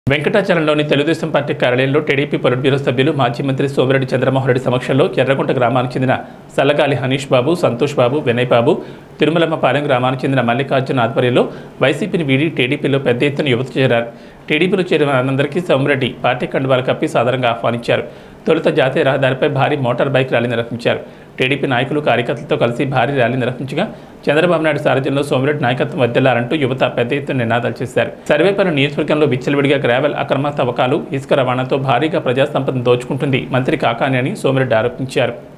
వెంకటాచలంలోని Telugu Desam party కార్యాలయంలో TDP polit bureau సభ్యులు మాజీ మంత్రి సోమిరెడ్డి చంద్రమోహన్ రెడ్డి సమక్షంలో ఎర్రగుంట గ్రామానికి చెందిన సల్లగాలి హనీష్ బాబు సంతోష్ బాబు వినయ్ బాబు తిరుమలమ్మపాలెం గ్రామానికి చెందిన మల్లికార్జున ఆధ్వర్యంలో వైసీపీని వీడి టీడీపీలో పెద్ద ఎత్తున యువత చేరారు టీడీపీలో చేరిన వారందరికీ సోమిరెడ్డి పార్టీ కండువాలు కప్పి సాధారణంగా ఆహ్వానించారు తొలుత జాతీయ రహదారిపై భారీ మోటార్ బైక్ ర్యాలీ నిర్వహించారు టీడీపీ నాయకులు కార్యకర్తలతో కలిసి భారీ ర్యాలీ నిర్వహించగా చంద్రబాబు నాయుడు సారథ్యంలో సోమిరెడ్డి నాయకత్వం వర్దిల్లాలంటూ యువత పెద్ద ఎత్తున నినాదాలు చేశారు సర్వేపల్లి నియోజకవర్గంలో విచ్చలవిడిగా గ్రావెల్ అక్రమ తవ్వకాలు ఇసుక రవాణాతో భారీగా ప్రజాసంపదను దోచుకుంటుంది మంత్రి కాకాని అని సోమిరెడ్డి ఆరోపించారు